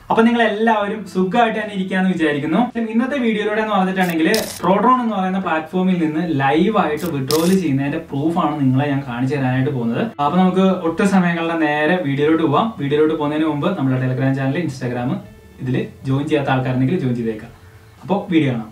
അപ്പൊ നിങ്ങൾ എല്ലാവരും സുഖമായിട്ട് തന്നെ ഇരിക്കാന്ന് വിചാരിക്കുന്നു ഇന്നത്തെ വീഡിയോയിലൂടെ എന്ന് പറഞ്ഞിട്ടുണ്ടെങ്കിൽ പ്രോഡ്രോൺ എന്ന് പറയുന്ന പ്ലാറ്റ്ഫോമിൽ നിന്ന് ലൈവ് ആയിട്ട് വിഡ്രോൾ ചെയ്യുന്നതിന്റെ പ്രൂഫാണ് നിങ്ങളെ ഞാൻ കാണിച്ചു തരാനായിട്ട് പോകുന്നത് അപ്പൊ നമുക്ക് ഒട്ടും സമയങ്ങളുടെ നേരെ വീഡിയോയിലോട്ട് പോവാം വീഡിയോയിലോട്ട് പോകുന്നതിന് മുമ്പ് നമ്മുടെ ടെലിഗ്രാം ചാനൽ ഇൻസ്റ്റാഗ്രാം ഇതിൽ ജോയിൻ ചെയ്യാത്ത ആൾക്കാരുണ്ടെങ്കിൽ ജോയിൻ ചെയ്തേക്കാം അപ്പോൾ വീഡിയോ കാണാം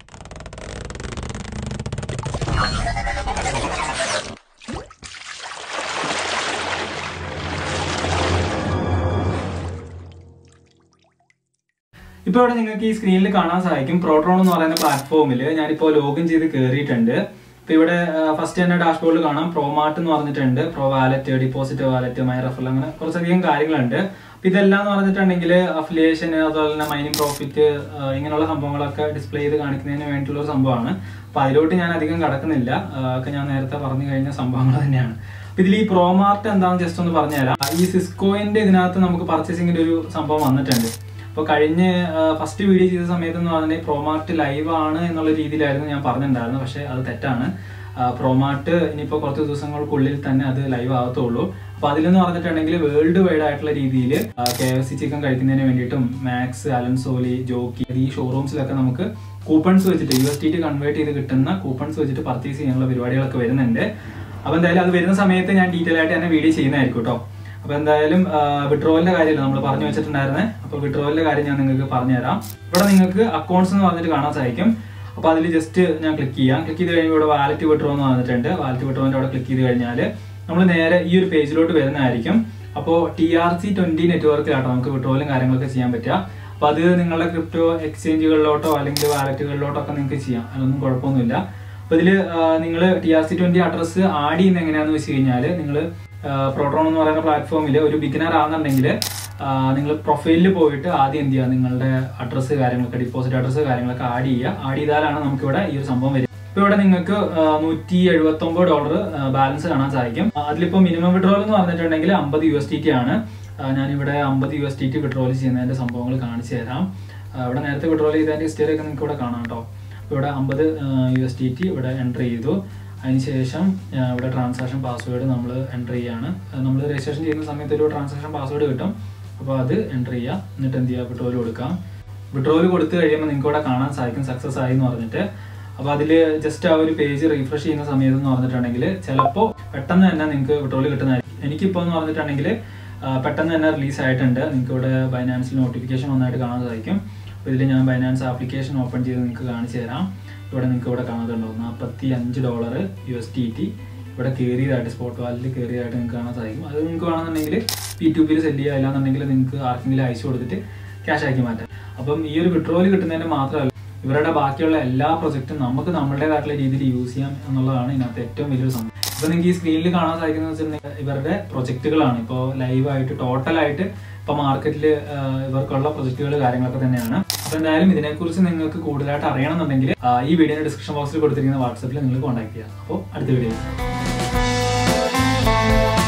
ഇപ്പോൾ ഇവിടെ നിങ്ങൾക്ക് ഈ സ്ക്രീനിൽ കാണാൻ സാധിക്കും പ്രോട്രോൺ എന്ന് പറയുന്ന പ്ലാറ്റ്ഫോമിൽ ഞാനിപ്പോൾ ലോഗിൻ ചെയ്ത് കയറിയിട്ടുണ്ട് ഇപ്പോൾ ഇവിടെ ഫസ്റ്റ് തന്നെ ഡാഷ്ബോർഡിൽ കാണാം പ്രോമാർട്ട് എന്ന് പറഞ്ഞിട്ടുണ്ട് pro wallet deposit wallet my raffle അങ്ങനെ കുറച്ചധികം കാര്യങ്ങളുണ്ട് അപ്പോൾ ഇതെല്ലാം എന്ന് പറഞ്ഞിട്ടുണ്ടെങ്കിൽ അഫിലിയേഷൻ അതുപോലെ തന്നെ മൈനിങ് പ്രോഫിറ്റ് ഇങ്ങനെയുള്ള സംഭവങ്ങളൊക്കെ ഡിസ്പ്ലേ ചെയ്ത് കാണിക്കുന്നതിന് വേണ്ടിയിട്ടുള്ള ഒരു സംഭവമാണ് അപ്പോൾ അതിലോട്ട് ഞാൻ അധികം കടക്കുന്നില്ല ആ, ഒക്കെ ഞാൻ നേരത്തെ പറഞ്ഞു കഴിഞ്ഞ സംഭവങ്ങൾ തന്നെയാണ് അപ്പോൾ ഇതിൽ ഈ പ്രോമാർട്ട് എന്താണെന്ന് ജസ്റ്റ് ഒന്ന് പറഞ്ഞുതരാം ഈ സിസ്കോയിന്റെ ഇതിനകത്ത് നമുക്ക് പർച്ചേസിങ്ങിന്റെ ഒരു സംഭവം വന്നിട്ടുണ്ട് അപ്പോൾ കഴിഞ്ഞ ഫസ്റ്റ് വീഡിയോ ചെയ്ത സമയത്ത് എന്ന് പറഞ്ഞാൽ പ്രോമാർട്ട് ലൈവ് ആണ് എന്നുള്ള രീതിയിലായിരുന്നു ഞാൻ പറഞ്ഞിട്ടുണ്ടായിരുന്നത് പക്ഷേ അത് തെറ്റാണ് പ്രോമാർട്ട് ഇനിയിപ്പോൾ കുറച്ച് ദിവസങ്ങൾക്കുള്ളിൽ തന്നെ അത് ലൈവ് ആകത്തുള്ളൂ അപ്പോൾ അതിലെന്ന് പറഞ്ഞിട്ടുണ്ടെങ്കിൽ വേൾഡ് വൈഡ് ആയിട്ടുള്ള രീതിയിൽ കെ എഫ് സി ചിക്കൻ കഴിക്കുന്നതിന് വേണ്ടിയിട്ടും മാക്സ് അലൻസോലി ജോക്കി ഈ ഷോറൂംസിലൊക്കെ നമുക്ക് കൂപ്പൺസ് വെച്ചിട്ട് യു എസ് ടി കൺവേർട്ട് ചെയ്ത് കിട്ടുന്ന കൂപ്പൺസ് വെച്ചിട്ട് പർച്ചേസ് ചെയ്യാനുള്ള പരിപാടികളൊക്കെ വരുന്നുണ്ട് അപ്പോൾ എന്തായാലും അത് വരുന്ന സമയത്ത് ഞാൻ ഡീറ്റെയിൽ ആയിട്ട് തന്നെ വീഡിയോ ചെയ്യുന്നതായിരിക്കും കേട്ടോ അപ്പൊ എന്തായാലും വിഡ്രോവലിന്റെ കാര്യമില്ല നമ്മൾ പറഞ്ഞു വെച്ചിട്ടുണ്ടായിരുന്നേ അപ്പൊ വിഡ്രോവലിന്റെ കാര്യം ഞാൻ നിങ്ങൾക്ക് പറഞ്ഞുതരാം ഇവിടെ നിങ്ങൾക്ക് അക്കൗണ്ട്സ് എന്ന് പറഞ്ഞിട്ട് കാണാൻ സാധിക്കും അപ്പൊ അതിൽ ജസ്റ്റ് ഞാൻ ക്ലിക്ക് ചെയ്യാം ക്ലിക്ക് ചെയ്ത് കഴിയുമ്പോൾ ഇവിടെ വാലറ്റ് വിഡ്രോ എന്ന് വന്നിട്ടുണ്ട് വാലറ്റ് വിഡ്രോന്റെ അവിടെ ക്ലിക്ക് ചെയ്ത് കഴിഞ്ഞാൽ നമ്മൾ നേരെ ഈ ഒരു പേജിലോട്ട് വരുന്നതായിരിക്കും അപ്പോൾ ടി ആർ സി ട്വന്റി നെറ്റ്വർക്കിലാട്ടോ നമുക്ക് വിഡ്രോവലും കാര്യങ്ങളൊക്കെ ചെയ്യാൻ പറ്റുക അപ്പൊ അത് നിങ്ങളുടെ ക്രിപ്റ്റോ എക്സ്ചേഞ്ചുകളിലോട്ടോ അല്ലെങ്കിൽ വാലറ്റുകളിലോട്ടോ ഒക്കെ നിങ്ങൾക്ക് ചെയ്യാം അതൊന്നും കുഴപ്പമൊന്നുമില്ല അപ്പൊ ഇതില് നിങ്ങൾ T R C twenty address add ചെയ്യുന്ന എങ്ങനെയാന്ന് വെച്ച് കഴിഞ്ഞാൽ നിങ്ങൾ പ്രോട്രോൺ എന്ന് പറയുന്ന പ്ലാറ്റ്ഫോമിൽ ഒരു ബിഗിനർ ആണെന്നുണ്ടെങ്കിൽ നിങ്ങൾ പ്രൊഫൈലിൽ പോയിട്ട് ആദ്യം എന്ത് ചെയ്യുക നിങ്ങളുടെ അഡ്രസ്സ് കാര്യങ്ങളൊക്കെ ഡിപ്പോസിറ്റ് അഡ്രസ്സ് കാര്യങ്ങളൊക്കെ ആഡ് ചെയ്യുക ആഡ് ചെയ്താലാണ് നമുക്ക് ഇവിടെ ഈ ഒരു സംഭവം വരിക ഇപ്പൊ ഇവിടെ നിങ്ങൾക്ക് നൂറ്റി എഴുപത്തി ഒമ്പത് ഡോളർ ബാലൻസ് കാണാൻ സാധിക്കും അതിലിപ്പോ മിനിമം വിഡ്രോൾ എന്ന് പറഞ്ഞിട്ടുണ്ടെങ്കിൽ അമ്പത് യു എസ് ടി ടി ആണ് ആ, ഞാനിവിടെ അമ്പത് U S T T withdrawal ചെയ്യുന്നതിന്റെ സംഭവങ്ങൾ കാണിച്ചു തരാം ആ, ഇവിടെ നേരത്തെ വിഡ്രോൾ ചെയ്തതിന്റെ ഹിസ്റ്ററി ഒക്കെ നിങ്ങൾക്ക് ഇവിടെ കാണാം കേട്ടോ അപ്പോൾ ഇവിടെ അമ്പത് യു എസ് ടി ടി ഇവിടെ എൻ്റർ ചെയ്തു അതിനുശേഷം ആ, ഇവിടെ ട്രാൻസാക്ഷൻ പാസ്വേഡ് നമ്മൾ എൻ്റർ ചെയ്യാണ് നമ്മൾ രജിസ്ട്രേഷൻ ചെയ്യുന്ന സമയത്ത് ഒരു ട്രാൻസാക്ഷൻ പാസ്വേഡ് കിട്ടും അപ്പോൾ അത് എൻ്റർ ചെയ്യുക എന്നിട്ട് എന്ത് ചെയ്യുക വിഡ്രോയിൽ കൊടുക്കാം വിഡ്രോയിൽ കൊടുത്തു കഴിയുമ്പോൾ നിങ്ങൾക്ക് ഇവിടെ കാണാൻ സാധിക്കും സക്സസ് ആയി എന്ന് പറഞ്ഞിട്ട് അപ്പോൾ അതിൽ ജസ്റ്റ് ആ ഒരു പേജ് റീഫ്രഷ് ചെയ്യുന്ന സമയത്ത് എന്ന് പറഞ്ഞിട്ടുണ്ടെങ്കിൽ ചിലപ്പോൾ പെട്ടെന്ന് തന്നെ നിങ്ങൾക്ക് വിഡ്രോയിൽ കിട്ടുന്നതായിരിക്കും എനിക്കിപ്പോൾ എന്ന് പറഞ്ഞിട്ടുണ്ടെങ്കിൽ ആ, പെട്ടെന്ന് തന്നെ റിലീസ് ആയിട്ടുണ്ട് നിങ്ങൾക്ക് ഇവിടെ ബൈനാൻസിൽ നോട്ടിഫിക്കേഷൻ വന്നായിട്ട് കാണാൻ സാധിക്കും അപ്പോൾ ഇതിൽ ഞാൻ ബൈനാൻസ് ആപ്ലിക്കേഷൻ ഓപ്പൺ ചെയ്ത് നിങ്ങൾക്ക് കാണിച്ചു തരാം ഇവിടെ നിങ്ങൾക്ക് ഇവിടെ കാണുന്നുണ്ടാവും നാൽപ്പത്തി അഞ്ച് dollar U S T T ഇവിടെ കയറിയതായിട്ട് സ്പോട്ട് വാലറ്റിൽ കയറിയതായിട്ട് നിങ്ങൾക്ക് കാണാൻ സാധിക്കും അത് നിങ്ങൾക്ക് വേണമെന്നുണ്ടെങ്കിൽ പി ടു പിയിൽ സെല് ചെയ്യുക അല്ലാന്നുണ്ടെങ്കിൽ നിങ്ങൾക്ക് ആർക്കെങ്കിലും അയച്ചു കൊടുത്തിട്ട് ക്യാഷ് ആക്കി മാറ്റാം അപ്പം ഈ ഒരു വിഡ്രോയിൽ കിട്ടുന്നതിന് മാത്രമല്ല ഇവരുടെ ബാക്കിയുള്ള എല്ലാ പ്രൊജക്റ്റും നമുക്ക് നമ്മുടേതായിട്ടുള്ള രീതിയിൽ യൂസ് ചെയ്യാം എന്നുള്ളതാണ് ഇതിനകത്ത് ഏറ്റവും വലിയൊരു സംഭവം ഇപ്പൊ നിങ്ങൾക്ക് ഈ സ്ക്രീനിൽ കാണാൻ സാധിക്കുന്നത് വെച്ചിട്ടുണ്ടെങ്കിൽ ഇവരുടെ പ്രൊജക്റ്റുകളാണ് ഇപ്പോൾ ലൈവായിട്ട് ടോട്ടലായിട്ട് ഇപ്പൊ മാർക്കറ്റിൽ ഇവർക്കുള്ള പ്രൊജക്റ്റുകൾ കാര്യങ്ങളൊക്കെ തന്നെയാണ് അപ്പൊ എന്തായാലും ഇതിനെക്കുറിച്ച് നിങ്ങൾക്ക് കൂടുതലായിട്ട് അറിയണമെന്നുണ്ടെങ്കിൽ ആ, ഈ വീഡിയോയുടെ ഡിസ്ക്രിപ്ഷൻ ബോക്സിൽ കൊടുത്തിരിക്കുന്ന വാട്സപ്പിൽ നിങ്ങൾ കോൺടാക്ട് ചെയ്യാം അപ്പോൾ അടുത്ത വീഡിയോ